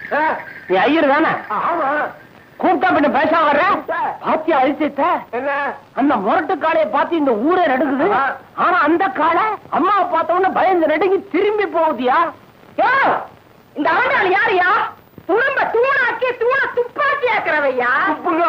நீ ஐயர் தானே ஆமா கூப்பிட்டா பின்ன பேச வர்ற கூப்பிட்டா. பாத்தியா அழிச்சிட்ட என்ன அந்த முரட்டு காளைய பார்த்து இந்த ஊரே நடுக்குது ஆ. ஆனா அந்த காளை அம்மாவை பார்த்த உடனே பயந்து நடுங்கி திரும்பி போகுதியா இந்த ஆண்டாள் யாரையா துரும்ப தூணாக்கி தூண துப்பாக்கி ஆக்குறவையா துப்புங்க.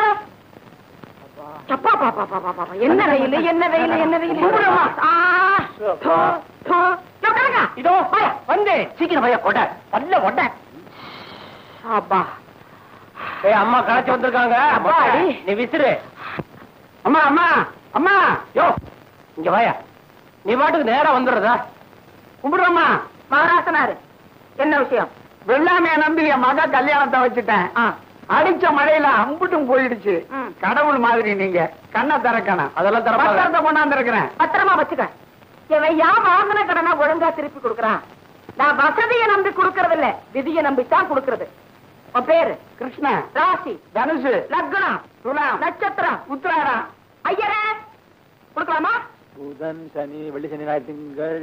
அப்பா, அப்பா, அப்பா, அப்பா, அப்பா, என்ன வெயில் என்ன வெயில் என்ன வெயில் கும்பிடுமா? ஆ, தோ, தோ. இதோ கிடங்க. இதோ வாயா, வந்து சீக்கிரம் பையா கொட பல்ல கொட அப்பா ஏய் அம்மா களைச்சு வந்திருக்காங்க அப்பாடி. நீ விசிறு அம்மா அம்மா அம்மா யோ இங்க வாயா நீ பாட்டுக்கு நேரா வந்துடுறதா கும்பிடுறோமா மகாராசனாரு என்ன விஷயம் வெள்ளாமைய நம்பி என் மக கல்யாணத்தை வச்சுட்டேன் ஆ, அடிச்ச மழையில அம்புட்டும் போயிடுச்சு ம். கடவுள் மாதிரி நீங்க கண்ணை திறக்கணும் அதெல்லாம் திறப்பாங்க. பத்திரத்தை கொண்டாந்துருக்கிறேன் பத்திரமா வச்சுக்க இவன் யா வாங்கின கடனை ஒழுங்கா திருப்பி கொடுக்கறான் நான் வசதியை நம்பி கொடுக்கறது இல்ல விதியை நம்பித்தான் கொடுக்கறது உன் பேரு கிருஷ்ணன் ராசி தனுசு லக்னம் துலாம் நட்சத்திரம் உத்திராடம் ஐயரே கொடுக்கலாமா புதன் சனி வெள்ளி சனி ஞாயிறு திங்கள்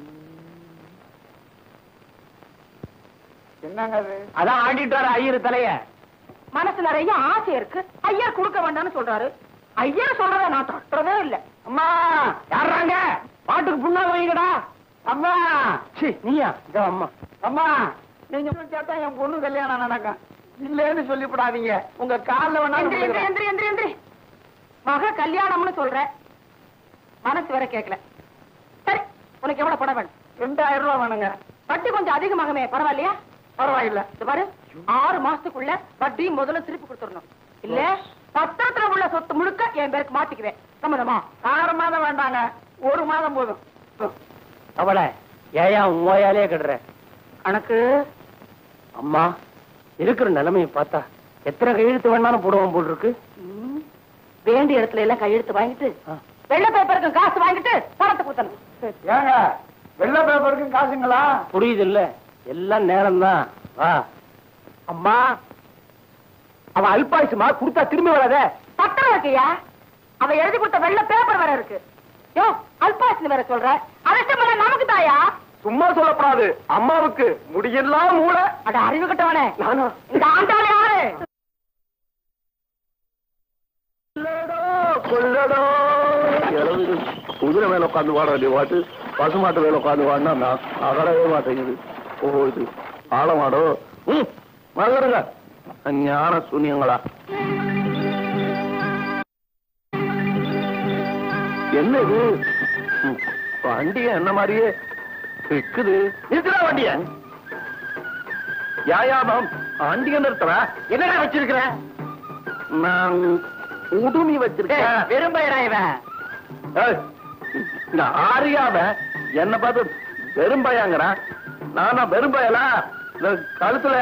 என்னங்க அது அதான் ஆடிட்டு வர ஐயர் தலைய மனசு நிறைய ஆசை இருக்கு ஐயர் கொடுக்க வேண்டாம்னு சொல்றாரு ஐயர் சொல்றத நான் தொட்டுறதே இல்ல அம்மா யாருறாங்க பாட்டுக்கு புண்ணாக வைங்கடா அம்மா சி நீயா இதோ அம்மா அம்மா நீங்க கேட்டா என் பொண்ணு கல்யாணம் நடக்கும் இல்லன்னு சொல்லிவிடாதீங்க உங்க கால்ல வேணாலும் எந்திரி, எந்திரி, விழுகிறேன். எந்திரி, எந்திரி, எந்திரி. மக கல்யாணம்னு சொல்ற மனசு வர கேட்கல சரி உனக்கு எவ்வளவு பணம் வேணும் ரெண்டாயிரம் ரூபாய் வேணுங்க வட்டி கொஞ்சம் அதிகமாகமே பரவாயில்லையா பரவாயில்ல இது பாரு ஆறு மாசத்துக்குள்ள வட்டி முதல்ல திருப்பி கொடுத்துடணும் இல்ல பத்திரத்துல உள்ள சொத்து முழுக்க என் பேருக்கு மாத்திக்குவேன் சம்மதமா ஆறு மாதம் வேண்டாங்க ஒரு மாதம் போதும் அவளை ஏயா ஓயாலே கடுற கணக்கு அம்மா இருக்கிற நிலைமையை பார்த்தா எத்தனை கையெழுத்து வேணாலும் போடுவோம் போல் இருக்கு ம், வேண்டிய இடத்துல எல்லாம் கையெழுத்து வாங்கிட்டு ஆ. வெள்ளை பேப்பருக்கு காசு வாங்கிட்டு பணத்தை கொடுத்தணும் ஏங்க வெள்ளை பேப்பருக்கும் காசுங்களா புரியுது இல்ல எல்லாம் நேரம்தான் வா அம்மா அவ அல்பாயுசுமா கொடுத்தா திரும்பி வராத பத்திரம் இருக்கையா அவ எழுதி கொடுத்த வெள்ளை பேப்பர் வேற இருக்கு யோ அல்பாசினி வேற சொல்ற அரசு நமக்கு தாயா சும்மா சொல்லப்படாது அம்மாவுக்கு முடியெல்லாம் மூளை அட அறிவு கட்டவனே நானும் இந்த ஆண்டாள் யாரு கொள்ளடோ குதிரை மேல உட்காந்து வாட வேண்டிய பாட்டு பசுமாட்டு மேல உட்காந்து வாடினா நான் அகடவே மாட்டேங்குது ஓ இது ஆழமாடோ ம் மறந்துடுங்க ஞான சூன்யங்களா என்ன இது ம், வண்டிய என்ன மாதிரியே இருக்குது நிறுத்துறா வண்டிய யாயாமம் வண்டிய நிறுத்துற என்னடா வச்சிருக்கிற நான் உடுமி வச்சிருக்கேன் விரும்புறா இவன் ஏய், இந்த ஆரியாவ என்ன பார்த்து வெறும்பயாங்கிறான் நானா வெறும்பயலா இந்த கழுத்துல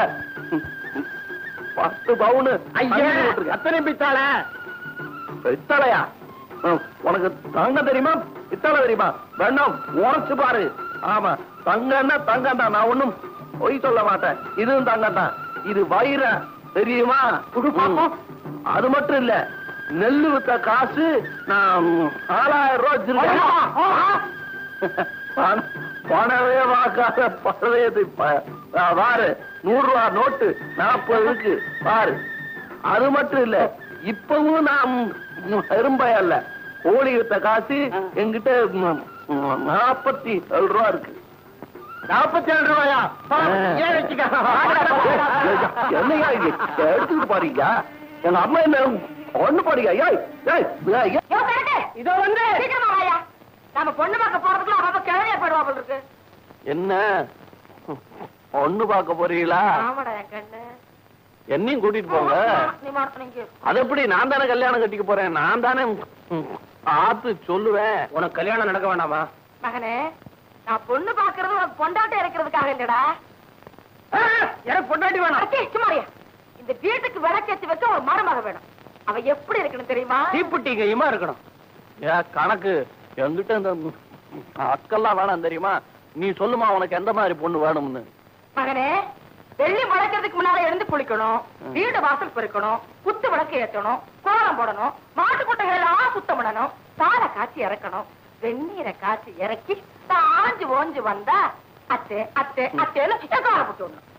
பத்து பவுனு ஐயா அத்தனை பித்தாள பித்தளையா ம், உனக்கு தங்கம் தெரியுமா பித்தளை தெரியுமா வேண்டாம் உரைச்சு பாரு ஆமா தங்கம்னா தங்கம் தான் நான் ஒண்ணும் பொய் சொல்ல மாட்டேன் இதுவும் தங்கம் தான் இது வைர தெரியுமா ம். அது மட்டும் இல்ல நெல்லு வித்த காசு நான் நாலாயிரம் ரூபாய் வச்சிருக்கேன் பண- பணமே வாக்காத பழையது ப- ஆ, பாரு நூறு ரூபா நோட்டு நாற்பது இருக்கு பாரு அது மட்டும் இல்ல இப்பவும் நான் பெரும்பய இல்ல கோழி வித்த காசு என்கிட்ட ம், ம், நாற்பத்தி ஏழு ரூபா இருக்கு நாற்பத்தி ஏழு ரூபாயா ஆ. ஏன் வச்சுக்க என்னையா இது எடுத்துட்டு பாருங்க எங்க அம்மா என்ன ஒண்ணு பாருங்க ஏய் ஏய் ஏய், ஏய். யோ சரக்கு இதோ வந்து சீக்கிரமா வாயா நாம பொண்ணு பார்க்க போறதுக்குள்ள அவ கிழமையா போயிடுவா போல இருக்கு என்ன ஒண்ணு பார்க்க போறீங்களா ஆமாடா என் கண்ணு என்னையும் கூட்டிட்டு போங்க நீ மாட்டணும் நீங்க அது எப்படி நான் தானே கல்யாணம் கட்டிக்க போறேன் நான் தானே ம், ஆத்து சொல்லுவேன் உனக்கு கல்யாணம் நடக்க வேண்டாமா மகனே நான் பொண்ணு பாக்குறது உனக்கு பொண்டாட்டி இருக்கிறதுக்காக இல்லடா ஆ, எனக்கு பொண்டாட்டி வேணாம் அச்சே, சும்மாரியா இந்த வீட்டுக்கு விளக்கேத்தி வச்ச ஒரு மருமக வேணும் அவ எப்படி இருக்கணும் தெரியுமா தீப்புட்டி கையுமா இருக்கணும் ஏன் கணக்கு என்கிட்ட இந்த ம், அக்கெல்லாம் வேணாம் தெரியுமா நீ சொல்லுமா உனக்கு எந்த மாதிரி பொண்ணு வேணும்னு மகனே வெள்ளி முளைக்கிறதுக்கு முன்னால எழுந்து குளிக்கணும் வீடு வாசல் பெருக்கணும் குத்து விளக்கு ஏத்தணும் கோலம் போடணும் மாட்டு குட்டைகள் எல்லாம் சுத்தம் பண்ணணும் சாலை காய்ச்சி இறக்கணும் வெந்நீரை காய்ச்சி இறக்கி தான் ஆஞ்சு ஓஞ்சு வந்தா அத்தை அத்தை அத்தைன்னு என் காலை போட்டு விடணும்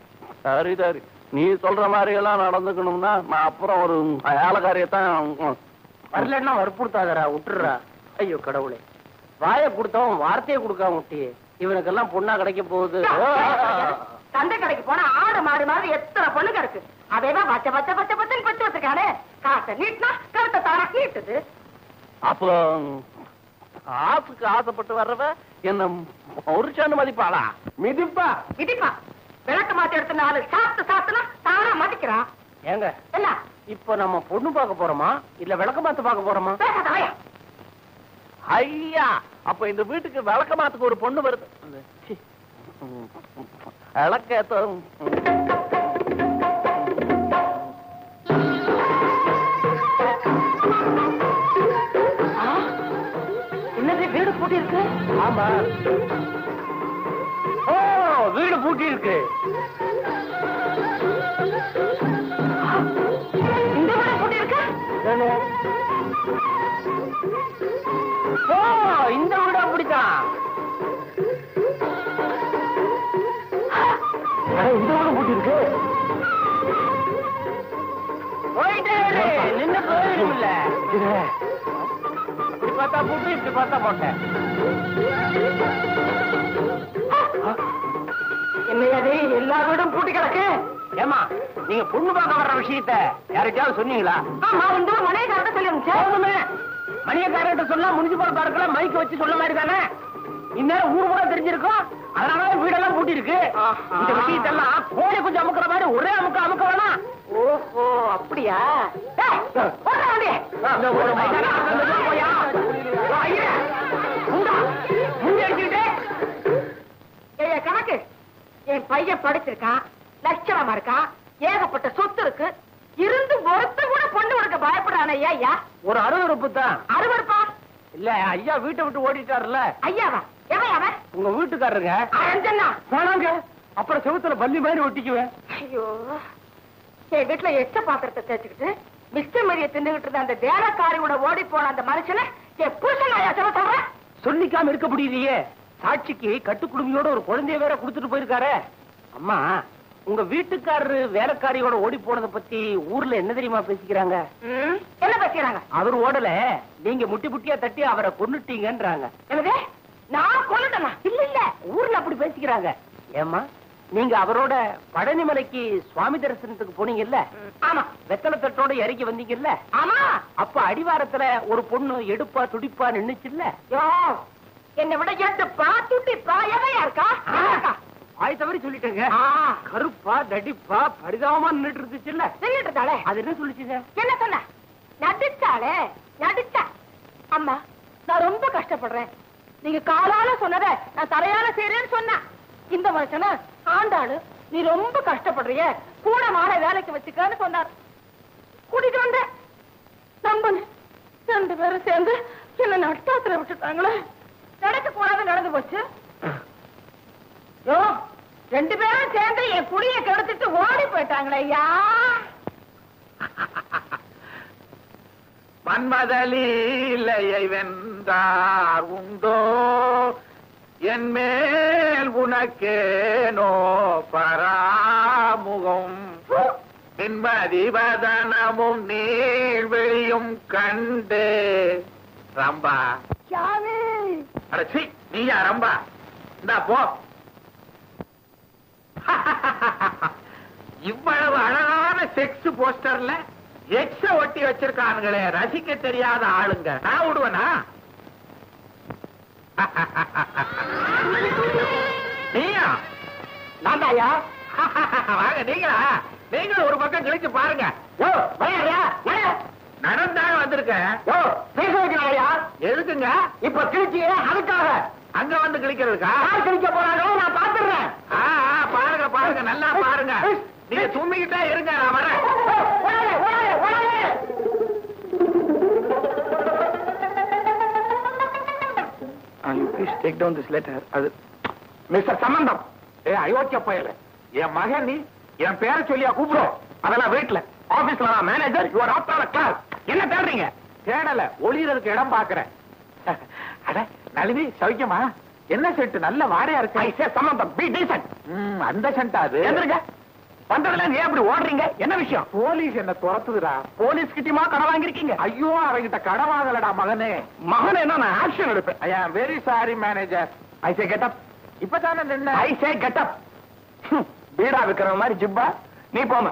சரி சரி நீ சொல்ற மாதிரி எல்லாம் நடந்துக்கணும்னா நான் அப்புறம் ஒரு வேலைக்காரியத்தான் வரலன்னா வற்புறுத்தாதடா விட்டுறா ஐயோ கடவுளே வாயை கொடுத்தவன் வார்த்தையை கொடுக்காம விட்டி இவனுக்கெல்லாம் பொண்ணா கிடைக்க போகுது சந்தை கடைக்கு போனா ஆடு மாடு மாதிரி எத்தனை பொண்ணுங்க இருக்கு அதேதான் பச்சை பச்சை பச்சை பச்சைன்னு பச்சு வச்சிருக்கானே காசை நீட்டினா கருத்தை தானா நீட்டுது அப்போ ஆசுக்கு ஆசைப்பட்டு வர்றவ என்ன ஒரு மதிப்பாளா மிதிப்பா இடிப்பா விளக்கு மாத்தி எடுத்து நாலு சாப்பிட்டு சாப்பிட்டுனா தானா மதிக்கிறான் ஏங்க என்ன இப்ப நம்ம பொண்ணு பார்க்க போறோமா இல்ல விளக்க மாத்து பார்க்க போறோமா பேசாத வாயா. ஐயா அப்ப இந்த வீட்டுக்கு விளக்கமாத்துக்கு ஒரு பொண்ணு வருது சி. விளக்கேத்த ஆ, என்னது வீடு பூட்டி இருக்கு ஆமா ஓ வீடு பூட்டி இருக்கு இந்த வீடு பூட்டி இருக்கு என்னது? ஓ இந்த வீடு அப்படித்தான் அட, இந்த வீடு பூட்டி இருக்கு போயிட்டே இரு, நின்னு போயிடும்ல இப்படி பார்த்தா பூட்டு இப்படி பார்த்தா போட்டேன் என்னையது எல்லா வீடும் பூட்டி கிடக்கு ஏமா நீங்க பொண்ணு பார்க்க வர்ற விஷயத்த யார்கிட்டயாவது சொன்னீங்களா ஆமா இந்த ஊர் மனைவிக்காரட்ட சொல்லி அனுப்பிச்சேன் போதுமே மணியக்காரர்கிட்ட சொன்னா முனிசிபல் பார்க்கல மைக்க வச்சு சொல்ல மாதிரி தானே இந்நேரம் ஊர் கூட தெரிஞ்சிருக்கும் அதனால வீடெல்லாம் பூட்டி இருக்கு ஆஹா. இந்த விஷயத்தெல்லாம் கோழி கொஞ்சம் அமுக்குற மாதிரி ஒரே அமுக்க அமுக்க வேணாம் ஓஹோ அப்படியா டேய், ஓடுடா வண்டி. இந்த ஒரு மைதான ஆளுங்க போயா? ஓ, ஐயா, உண்டா? முந்தி அடிச்சுக்கிட்டு? ஏய், கணக்கு என் பையன் படிச்சிருக்கான் லட்சணமா இருக்கான் ஏகப்பட்ட சொத்து இருக்கு இருந்து ஒருத்த கூட பொண்ணு கொடுக்க பயப்படுறானே ஐயா ஒரு அருவருப்பு தான் அறுவருப்பா இல்ல ஐயா வீட்டை விட்டு ஓடிட்டாருல ஐயாவா எவன் அவன் உங்க வீட்டுக்காரருங்க அரஞ்சனா வேணாங்க அப்புறம் செவுத்துல பல்லி மாதிரி ஒட்டிக்குவேன் ஐயோ என் வீட்டுல எச்ச பாத்திரத்தை தேய்ச்சிக்கிட்டு மிஸ்டர் மரியை தின்னுகிட்டு இருந்த அந்த வேலைக்காரியோட ஓடி போன அந்த மனுஷனை என் புருஷன் ஐயா சொல்ல சொல்றேன் சொல்லிக்காம இருக்க முடியலையே சாட்சிக்கு கட்டுக்குடுமையோட ஒரு குழந்தைய வேற கொடுத்துட்டு போயிருக்காரே அம்மா உங்க வீட்டுக்காரரு வேலைக்காரியோட ஓடி போனதை பத்தி ஊர்ல என்ன தெரியுமா பேசிக்கிறாங்க ம், என்ன பேசுறாங்க அவர் ஓடல நீங்க முட்டி முட்டியா தட்டி அவரை கொன்னுட்டீங்கன்றாங்க என்னது நான் கொண்டுட்டேனா இல்ல இல்ல ஊர்ல அப்படி பேசிக்கிறாங்க ஏமா நீங்க அவரோட பழனிமலைக்கு சுவாமி தரிசனத்துக்கு போனீங்கல்ல ஆமா வெத்தலை தட்டோட இறங்கி வந்தீங்கல்ல ஆமா அப்ப அடிவாரத்துல ஒரு பொண்ணு எடுப்பா துடிப்பா நின்னுச்சுல்ல யோ என்னை விட எட்டுப்பா துட்டிப்பா எவையா இருக்கா எவன் இருக்கா? ஆய் தவறி சொல்லிட்டேங்க ஆ, கருப்பா தடிப்பா பரிதாபமா நின்னுட்டு இருந்துச்சுல்ல நின்னுட்டு இருந்தாளே அது என்ன சொல்லிச்சுங்க என்ன சொன்ன நடிச்சாளே நடிச்சா அம்மா நான் ரொம்ப கஷ்டப்படுறேன் நீங்க காலால சொன்னத நான் தலையால செய்யறேன்னு சொன்ன இந்த மனுஷன ஆண்டாளு நீ ரொம்ப கஷ்டப்படுறிய கூட மாட வேலைக்கு வச்சுக்கன்னு சொன்னார் கூட்டிட்டு வந்த நம்புங்க ரெண்டு பேரும் சேர்ந்து என்ன நட்டாத்துல விட்டுட்டாங்களே நடக்க கூடாது நடந்து போச்சு யோ ரெண்டு பேரும் சேர்ந்து என் குடியை கெடுத்துட்டு ஓடி போயிட்டாங்களே ஐயா மன்மதலீலையை வென்றார் உண்டோ என் மேல் உனக்கேனோ பராமுகம் பின்மதிவதனமும் நீழ்வெளியும் கண்டு ரம்பா யாரு அடச்சி நீயா ரம்பா இந்தா போ இவ்வளவு அழகான செக்ஸ் போஸ்டர்ல எக்ஸ ஒட்டி வச்சிருக்கானுங்களே ரசிக்க தெரியாத ஆளுங்க நான் விடுவனா நீயா நான் தாயா வாங்க நீங்களா நீங்களும் ஒரு பக்கம் கிழிச்சு பாருங்க யோ வரையா நடந்தாங்க வந்திருக்கேன் யோ பேச வைக்கிறாயா எதுக்குங்க இப்ப கிழிச்சியே அதுக்காக அங்க வந்து கிழிக்கிறதுக்கா யார் கிழிக்க போறாங்களோ நான் பாத்துடுறேன் ஆ, ஆ, பாருங்க பாருங்க நல்லா பாருங்க நீங்க தும்மிக்கிட்டே இருங்க நான் வரேன் you please take down this letter அது மிஸ்டர் சம்பந்தம் ஏ அயோக்கிய பயல என் மகன் நீ என் பேரை சொல்லியா கூப்பிடும் அதெல்லாம் வீட்டுல ஆபீஸ்ல நான் மேனேஜர் யுவர் ஆப்டான கிளாஸ் என்ன தேடுறீங்க தேடல ஒளியறதுக்கு இடம் பாக்குறேன் அட நளினி சௌக்கியமா என்ன செட்டு நல்ல வாடையா இருக்கு ஐ சே சம்பந்தம் பி டீசன்ட் அந்த சென்ட் அது எந்திருங்க. வந்ததுல இருந்து ஏன் இப்படி ஓடுறீங்க என்ன விஷயம் போலீஸ் என்ன துரத்துதுடா போலீஸ் கிட்டயுமா கடன் வாங்கிருக்கீங்க ஐயோ அவங்கிட்ட கடன் வாங்கலடா மகனே மகனே என்ன நான் ஆக்ஷன் எடுப்பேன் I am very sorry manager I say get up இப்பதானே நின்ன ஐ சே கெட் அப் பீடா விக்கிற மாதிரி ஜிப்பா நீ போமா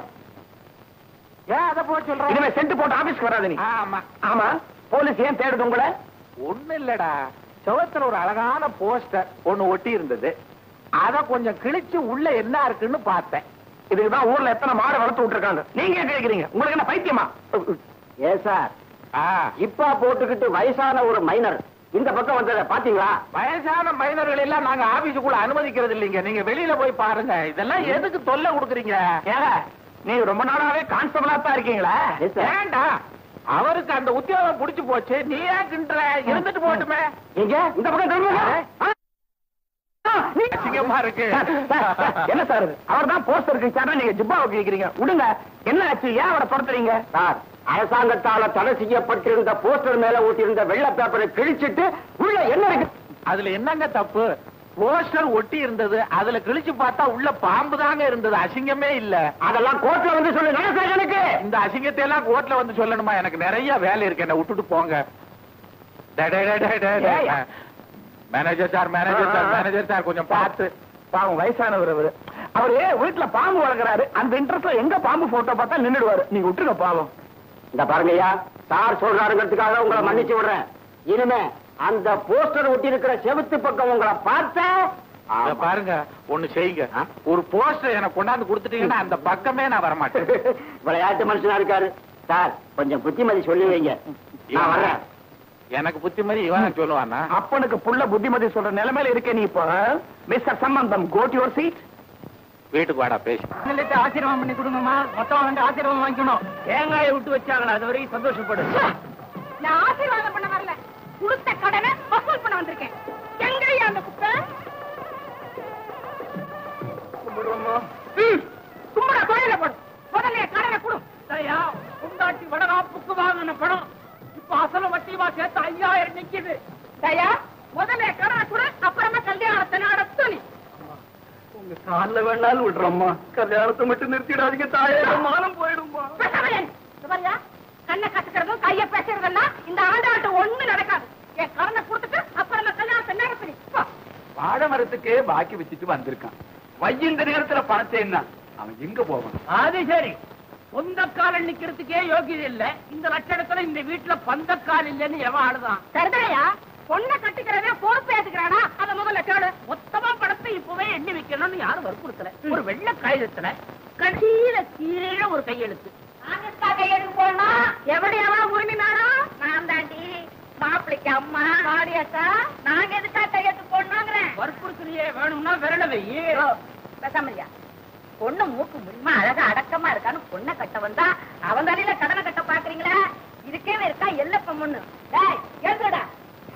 ஏன் அத போக சொல்ற இனிமே சென்ட் போட்டு ஆபீஸ்க்கு வராத நீ ஆமா ஆமா போலீஸ் ஏன் தேடுது உங்களை ஒண்ணு இல்லடா செவத்துல ஒரு அழகான போஸ்டர் ஒண்ணு ஒட்டி இருந்தது அத கொஞ்சம் கிழிச்சு உள்ள என்ன இருக்குன்னு பார்த்தேன் இதுக்குதான் ஊர்ல எத்தனை மாடு வளர்த்து விட்டுருக்காங்க நீங்க ஏன் கேக்குறீங்க உங்களுக்கு என்ன பைத்தியமா ஏ சார் ஆ, இப்பா போட்டுக்கிட்டு வயசான ஒரு மைனர் இந்த பக்கம் வந்ததை பாத்தீங்களா வயசான மைனர்கள் எல்லாம் நாங்க ஆபீஸுக்குள்ள அனுமதிக்கிறது இல்லைங்க நீங்க வெளியில போய் பாருங்க இதெல்லாம் எதுக்கு தொல்லை கொடுக்குறீங்க ஏங்க நீங்க ரொம்ப நாளாவே கான்ஸ்டபிளா தான் இருக்கீங்களா Yes, sir. ஏண்டா அவருக்கு அந்த உத்தியோகம் புடிச்சு போச்சு நீ ஏன் கிண்டுற இருந்துட்டு போட்டுமே எங்க இந்த பக்கம் திரும்புங்க ஆ? ஆ, நீ- அசிங்கமா இருக்கு என்ன சார் அவர் தான் போஸ்டர் இருக்கு நீங்க ஜிப்பாவை கேக்குறீங்க விடுங்க என்ன ஆச்சு ஏன் அவரை துரத்துறீங்க சார் அரசாங்கத்தால தடை செய்யப்பட்டிருந்த போஸ்டர் மேல ஊட்டியிருந்த வெள்ளை பேப்பரை கிழிச்சிட்டு உள்ள என்ன இருக்கு அதுல என்னங்க தப்பு போஸ்டர் ஒட்டி இருந்தது அதுல கிழிச்சு பார்த்தா உள்ள பாம்பு தாங்க இருந்தது அசிங்கமே இல்ல அதெல்லாம் கோர்ட்ல வந்து சொல்லு எனக்கு இந்த அசிங்கத்தை எல்லாம் கோர்ட்ல வந்து சொல்லணுமா எனக்கு நிறைய வேலை இருக்கு என்ன விட்டுட்டு போங்க டே, டே, டே, டே, டே, டே. ஏய்யா. மேனேஜர் சார் மேனேஜர் சார் ஆ, ஆ. மேனேஜர் சார் கொஞ்சம் பார்த்து பாவம் வயசானவர் அவரு அவரு வீட்டுல பாம்பு வளர்க்கறாரு அந்த இன்ட்ரெஸ்ட்ல எங்க பாம்பு போட்டோ பார்த்தா நின்னுடுவாரு நீங்க விட்டுருங்க பாவம் இந்த பாருங்கய்யா சார் சொல்றாருங்கிறதுக்காக உங்களை மன்னிச்சு விடுறேன் இனிமே அந்த போஸ்டர் ஒட்டி இருக்கிற செவுத்து பக்கம் உங்களை பார்த்தேன் இத பாருங்க ஒண்ணு செய்யுங்க ஆ? ஒரு போஸ்டர் எனக்கு கொண்டாந்து கொடுத்துட்டீங்கன்னா அந்த பக்கமே நான் வர மாட்டேன் விளையாட்டு மனுஷனா இருக்காரு சார் கொஞ்சம் புத்திமதி சொல்லி வைங்க நான் வர்றேன் எனக்கு புத்தி மாதிரி இவன் சொல்லுவானா அப்பனுக்கு புள்ள புத்திமதி சொல்ற நிலைமையில இருக்கே நீ இப்போ மிஸ்டர் சம்பந்தம் கோட் யுவர் சீட் வீட்டுக்கு வாடா பேசி ஆசீர்வாதம் பண்ணி கொடுங்கம்மா மொத்தமா வந்து ஆசீர்வாதம் வாங்கிக்கணும் தேங்காயை விட்டு வச்சாங்களா அது வரைக்கும் சந்தோஷப்படு நான் ஆசீர்வாதம் பண்ண வரல கொடுத்த கடனை வசூல் பண்ண வந்திருக்கேன் எங்கய்யா அந்த குப்பை ம், கும்பிடா கோயில போடு முதல்ல என் கடனை கொடு சரியா உண்டாட்டி வடகாப்புக்கு வாங்கின பணம் இப்ப அசல வட்டிவா சேர்த்து ஐயாயிரம் நிக்குது தயா முதல்ல என் கடனை கொடு அப்புறமா கல்யாணத்தை நடத்து நீ உங்க கால்ல வேணாலும் விடுறோம்மா கல்யாணத்தை மட்டும் நிறுத்திடாதீங்க தாயே மானம் போயிடுமா பேசாமலே. இந்த பாரியா, கண்ணை கட்டுக்கிறதும் கைய பேசுறதெல்லாம் இந்த ஆண்டாட்ட ஒண்ணு நடக்காது என் கடனை கொடுத்துட்டு அப்புறமா கல்யாணத்தை நடத்து நீ போ. வாழை மரத்துக்கு பாக்கி வச்சுட்டு வந்திருக்கான் வையந்த நேரத்துல பணத்தை என்ன அவன் எங்க போவான் அது சரி சொந்தக்காரன் நிக்கிறதுக்கே யோகியது இல்ல இந்த லட்சணத்துல இந்த வீட்டுல பந்தக்கால் இல்லைன்னு எவன் ஆடுதான் சரிதாயா பொண்ணை கட்டிக்கிறதே பொறுப்பு ஏத்துக்கிறானா அத முதல்ல கேளு மொத்தமா பணத்தை இப்பவே எண்ணி வைக்கணும்னு யாரும் வற்புறுத்தல ஒரு வெள்ளை காகிதத்துல கடைசியில கீழே ஒரு கையெழுத்து நாங்கக்கா கையெழுத்து போடணும் எப்படி எவ்வளவு உரிமைனாரோ நான் தாண்டி மாப்பிளைக்கு அம்மா மாடியாக்கா நாங்க எதுக்கா கையெழுத்து போடணுங்கிறேன் வற்புறுத்தலையே வேணும்னா விரல வை பேசாமலியா பொண்ணு மூக்கு முடியுமா அழகா அடக்கமா இருக்கான்னு பொண்ணை கட்ட வந்தா அவன் தலையில கடனை கட்ட பாக்குறீங்களா இதுக்கே இருக்கா எல்லப்ப பொண்ணு டேய் எழுதுடா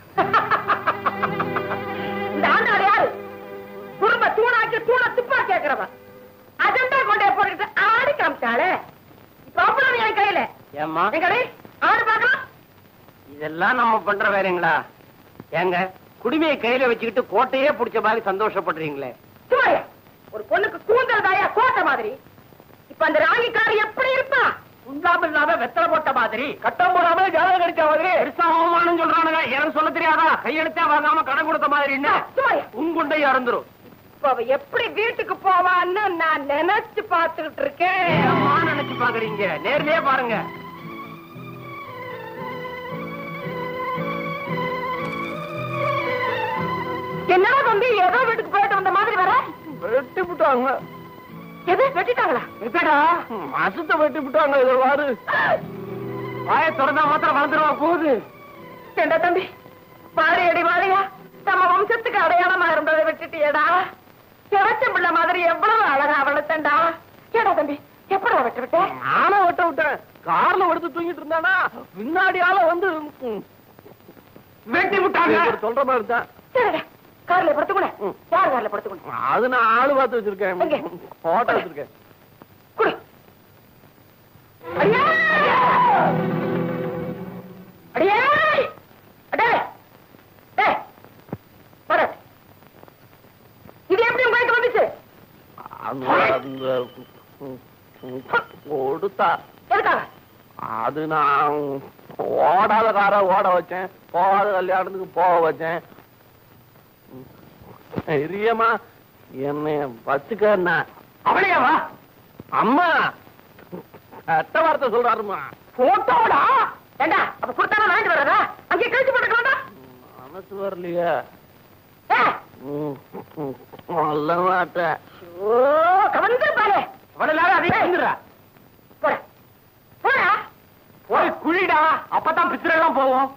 இந்த ஆண்டாள் யாரு குடும்ப தூணாக்கி தூண துப்பா கேக்குறவன் அஜெண்டா கொண்டே போட்டுட்டு ஆடி காமிச்சாளே இப்ப அவ்வளவு என் கையில ஏம்மா எங்கடி ஆடு பாக்கலாம் இதெல்லாம் நம்ம பண்ற வேறங்களா ஏங்க குடிமையை கையில வச்சுக்கிட்டு கோட்டையே புடிச்ச மாதிரி சந்தோஷப்படுறீங்களே சும்மாயா ஒரு பொண்ணுக்கு கூந்தல் தாயா கோட்டை மாதிரி இப்ப அந்த ராகிக்காரி எப்படி இருப்பா உண்டாம இல்லாம வெத்தலை போட்ட மாதிரி கட்டம் போடாம ஜாதகம் அடிச்ச மாதிரி பெருசா அவமானம் சொல்றானுங்க எனக்கு சொல்ல தெரியாதா கையெழுத்தே வாங்காம கடன் கொடுத்த மாதிரி என்ன சும்மாயா உங்குண்டை இறந்துரும் இப்ப அவ எப்படி வீட்டுக்கு போவான்னு நான் நினைச்சு பாத்துக்கிட்டு இருக்கேன் ஏம்மா நினைச்சு பாக்குறீங்க நேர்லயே பாருங்க என்னடா தம்பி ஏதோ வீட்டுக்கு போயிட்டு வந்த மாதிரி வர வெட்டி விட்டாங்க எது வெட்டிட்டாங்களா எப்படா மாசத்தை வெட்டி விட்டாங்க இதை வாரு வாய திறந்தா மாத்திரம் வளர்ந்துருவா போகுது ஏண்டா தம்பி பாடி அடி வாரியா நம்ம வம்சத்துக்கு அடையாளமா இருந்ததை விட்டுட்டியடா கிடைச்ச பிள்ளை மாதிரி எவ்வளவு அழகா வளர்த்தண்டா ஏடா தம்பி எப்படா விட்டு விட்ட நானும் வெட்ட விட்டேன் கார்ல எடுத்து தூங்கிட்டு இருந்தானா பின்னாடி ஆள வந்து ம், வெட்டி விட்டாங்க இவர் சொல்ற மாதிரி தான் சரிடா கார்ல படுத்துக்கூட யார் கார்ல படுத்துக்கூட அது நான் ஆளு பார்த்து வச்சிருக்கேன் எங்க? போட்டோ வச்சிருக்கேன் குடு அடியே அடியே அடே டேய் வர இது எப்படி உங்களுக்கு வந்துச்சு அந்த- அந்த ம், ம், கொடுத்தா எதுக்காக அது நான் ஓடாத கார ஓட வச்சேன் போகாத கல்யாணத்துக்கு போக வச்சேன் ம், தைரியமா என்னை வச்சுக்கண்ணா அவளையாவா அம்மா கெட்ட வார்த்தை சொல்றாருமா போட்டோடா ஏண்டா அப்ப கொடுத்தாலும் வாங்கிட்டு வர்றதா அங்கே கழிச்சு போட்டுக்கலாம்டா மனசு வரலையே ஏ, ம், ம், சொல்ல மாட்டேன் ஓ கவனிச்சு பாரு அவளை எல்லாரும் அதே வந்துடுறா போட போடா போய் குழிடா அப்பதான் பிச்சரை எல்லாம் போவோம்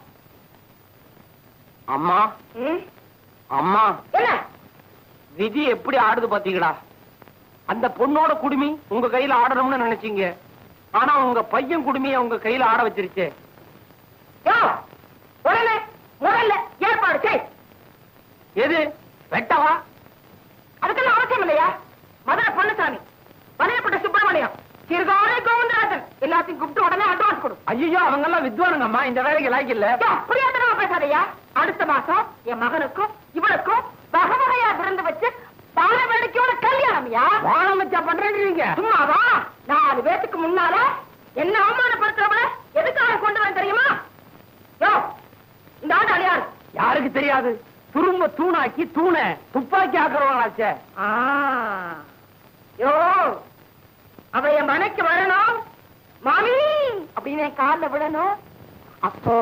அம்மா ம், அம்மா என்ன விதி எப்படி ஆடுது பாத்தீங்களா அந்த பொண்ணோட குடுமி உங்க கையில ஆடணும்னு நினைச்சீங்க ஆனா உங்க பையன் குடுமிய உங்க கையில ஆட வச்சிருச்சு யோ உடனே முதல்ல ஏற்பாடு செய் எது வெட்டவா அதுக்கெல்லாம் அவசியம் இல்லையா மதுரை பொன்னுசாமி வலையப்பட்ட சுப்பிரமணியம் சிறுகாலை கோவிந்தராஜன் எல்லாத்தையும் கூப்பிட்டு உடனே அட்வான்ஸ் கொடு ஐயோ அவங்க எல்லாம் வித்வானுங்கம்மா இந்த வேலைக்கு லாய்க்கு இல்ல யோ, புரியாதனமா பேசாதயா அடுத்த மாசம் என் மகனுக்கும் இவளுக்கும் வகை வகையா பிறந்து வச்சு தான வேடிக்கையோட கல்யாணம்யா வானம் வச்சா பண்றேன்றீங்க சும்மாவா நாலு பேத்துக்கு முன்னால என்ன அவமானப்படுத்துறவள எதுக்காக கொண்டு வர தெரியுமா யோ இந்த ஆண்டு அழியாரு யாருக்கு தெரியாது துரும்ப தூணாக்கி தூணை துப்பாக்கி ஆக்குறவங்களாச்சே ஆ. யோ அவ என் மனைக்கு வரணும் மாமி அப்படின்னு என் கால்ல விடணும் அப்போ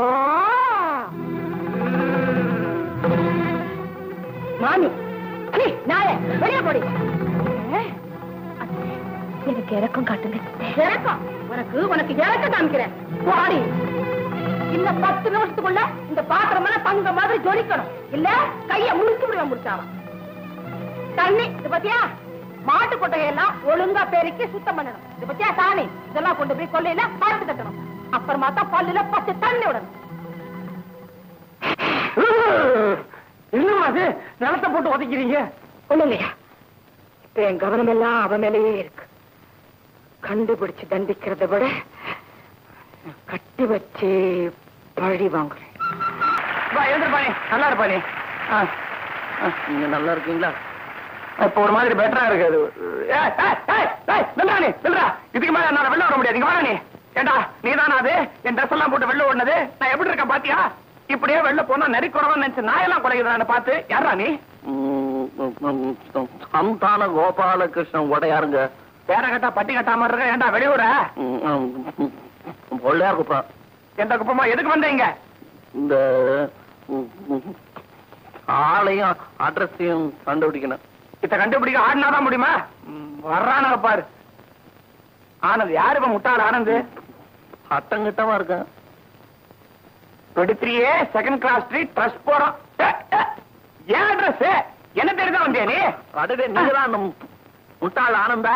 மாமி சீ, நாயே வெளியே போடி ஏ, எனக்கு இறக்கம் காட்டுங்க இறக்கம் உனக்கு உனக்கு இறக்கம் காமிக்கிறேன் போடி இந்த பத்து நிமிஷத்துக்குள்ள இந்த பாத்திரம் எல்லாம் தங்க மாதிரி ஜொலிக்கணும் இல்ல கைய முடிச்சு விடுவேன் முடிச்சாவன் தண்ணி இது பத்தியா மாட்டு கொட்டையெல்லாம் ஒழுங்கா பெருக்கி சுத்தம் பண்ணணும் இது பத்தியா சாணி இதெல்லாம் கொண்டு போய் கொல்லையில பார்த்து கட்டணும் அப்புறமா தான் பல்லுல பத்து தண்ணி விடணும் என்னமா அது நிலத்தை போட்டு உதைக்கிறீங்க ஒண்ணு இல்லையா இப்ப என் கவனம் எல்லாம் அவ மேலேயே இருக்கு கண்டுபிடிச்சு தண்டிக்கிறத விட கட்டி வச்சு பழி வாங்குறேன் வா எழுந்திருப்பானே நல்லா இருப்பானே ஆ, ஆ. நீங்க நல்லா இருக்கீங்களா இப்ப ஒரு மாதிரி பெட்டரா இருக்கு அது ஏய், ஏய், ஏய், ஏய், நில்றா நீ, நில்றா. இதுக்கு மேல என்னால வெளில வர முடியாது இங்க வாடா நீ ஏண்டா நீதானா அது என் ட்ரெஸ் எல்லாம் போட்டு வெளில ஓடுனது நான் எப்படி இருக்கேன் பாத்தியா இப்படியே வெளில போனா நெறி குறவன் நினைச்சு நாயெல்லாம் குறைக்கிறான்னு பார்த்து யாரா நீ ம், ம், ம், சந்தான கோபாலகிருஷ்ணன் உடையாருங்க பேர கட்டா பட்டி கட்டாம இருக்க ஏண்டா வெளியூர ம், ம், ம், பொள்ளையார் குப்பா எந்த குப்பமா எதுக்கு வந்தீங்க இந்த ம், ம், ஆளையும் அட்ரஸையும் கண்டுபிடிக்கணும் இத கண்டுபிடிக்க ஆடினாதான் முடியுமா ம், வர்றானுங்க பாரு ஆனந்த் யாரு இப்ப முட்டாள் ஆனந்த் அட்டங்கிட்டமா இருக்கேன் twenty three A second class street trust போறோம் ஏ, ஏ, ஏன் அட்ரஸ் என்ன தெரியுதா வந்தியா நீ அடடே நீங்கதான் அந்த முட்டாள் ஆனந்தா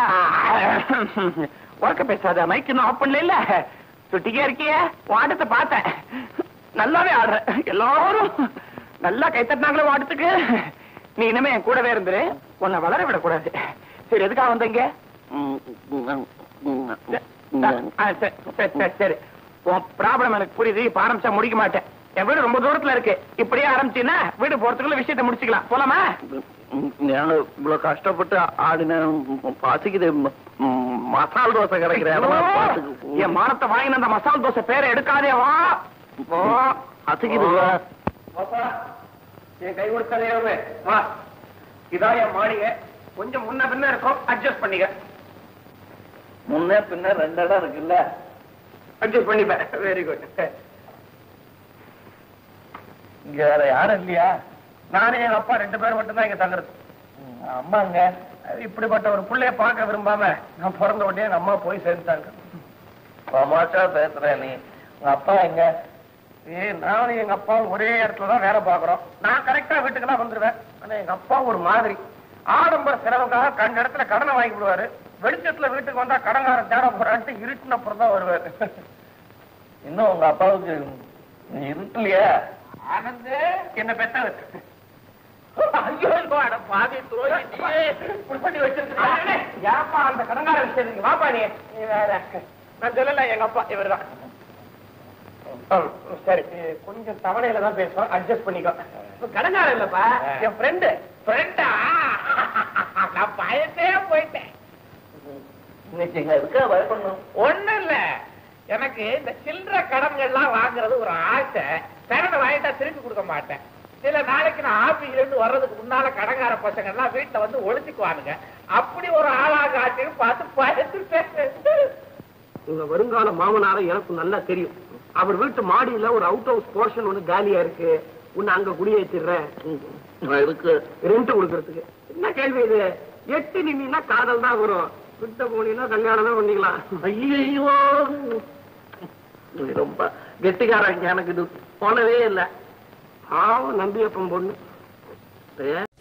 உறக்க பேசாத மைக் இன்னும் ஆஃப் பண்ணல இல்ல சுட்டிக்கே இருக்கியே வாட்டத்தை பார்த்தேன் நல்லாவே ஆடுற எல்லாரும் நல்லா கை தட்டினாங்களே வாட்டத்துக்கு நீ இனிமே என் கூடவே இருந்துரு உன்னை வளர விடக்கூடாது சரி எதுக்காக வந்தீங்க ம், ம், ம், ம், ஆ, சரி, சரி, சரி, சரி உன் ப்ராப்ளம் எனக்கு புரியுது இப்ப ஆரம்பிச்சா முடிக்க மாட்டேன் என் வீடு ரொம்ப தூரத்துல இருக்கு இப்படியே ஆரம்பிச்சீன்னா வீடு போறதுக்குள்ள விஷயத்தை முடிச்சுக்கலாம் போலாமா நாங்க இவ்வளவு கஷ்டப்பட்டு ஆடின பசிக்குது ம், ம், மசால் தோசை கிடைக்கிற இடமா பார்த்துக்கு. என் மானத்தை வாங்கின அந்த மசால் தோசை பேரை எடுக்காதே வா போ. பசிக்குதுங்க வாப்பா. என் கை கொடுத்ததே வா இதான் என் மாளிகை கொஞ்சம் முன்ன பின்ன இருக்கும் அட்ஜஸ்ட் பண்ணிக்க முன்னே பின்ன ரெண்டு இடம் இருக்குல்ல அட்ஜஸ்ட் பண்ணிப்பேன் வெரி குட் இங்க வேற யாரும் இல்லையா நானே எங்க அப்பா ரெண்டு பேரும் மட்டும் தான் இங்க தங்குறது ம், அம்மாங்க இப்படிப்பட்ட ஒரு புள்ளைய பார்க்க விரும்பாம நான் பிறந்த உடனே எங்க அம்மா போய் சேர்ந்துட்டாங்க தமாஷா பேசுற நீ உங்க அப்பா எங்க ஏய் நானும் எங்க அப்பாவும் ஒரே இடத்துல தான் வேலை பாக்குறோம் நான் கரெக்டா வீட்டுக்கெல்லாம் வந்துருவேன் ஆனா எங்க அப்பா ஒரு மாதிரி ஆடம்பர செலவுக்காக கண்ட இடத்துல கடனை வாங்கி விடுவாரு வெளிச்சத்துல வீட்டுக்கு வந்தா கடங்காரன் தேட போறான்ட்டு இருட்டின அப்புறம் தான் வருவாரு இன்னும் உங்க அப்பாவுக்கு இருட்டலையே ஆனந்து என்ன பெத்தவர் ஐயோ ஐயோ, அட பாவி துரோகி நீயே இப்படி பண்ணி வச்சிருக்க ஏப்பா அந்த கடங்கார விஷயத்துக்கு வாப்பா நீ நீ வேற நான் சொல்லல எங்க அப்பா இவர்தான் சரி இது கொஞ்சம் தவணையில தான் பேசுவோம் அட்ஜஸ்ட் பண்ணிக்கோ கடங்காரம் இல்லப்பா என் ஃப்ரெண்டு ஃப்ரெண்டா நான் பயத்தே போயிட்டேன் நீங்க இருக்க பயப்படணும் ஒண்ணு இல்ல எனக்கு இந்த சில்லற கடன்கள்லாம் வாங்குறது ஒரு ஆசை கடனை வாங்கிட்டா திருப்பி கொடுக்க மாட்டேன் சில நாளைக்கு நான் ஆபீஸ்ல இருந்து வர்றதுக்கு முன்னால கடங்கார பசங்க எல்லாம் வீட்டுல வந்து ஒழிச்சுக்குவானுங்க அப்படி ஒரு ஆளாக ஆச்சுன்னு பார்த்து பயந்துட்டேன் உங்க வருங்கால மாமனார எனக்கு நல்லா தெரியும் அவர் வீட்டு மாடியில ஒரு அவுட் ஹவுஸ் போர்ஷன் ஒண்ணு காலியா இருக்கு உன்னை அங்க குடியேற்றிடுறேன் நான் இருக்கு ரெண்ட் கொடுக்கறதுக்கு என்ன கேள்வி இது எட்டு நின்னா காதல் தான் வரும் விட்ட போனீங்கன்னா கல்யாணம் தான் பண்ணிக்கலாம் ஐயோ நீ ரொம்ப கெட்டிக்காரன் எனக்கு இது போனவே இல்லை பாவம் நம்பியப்பன் பொண்ணு ஏ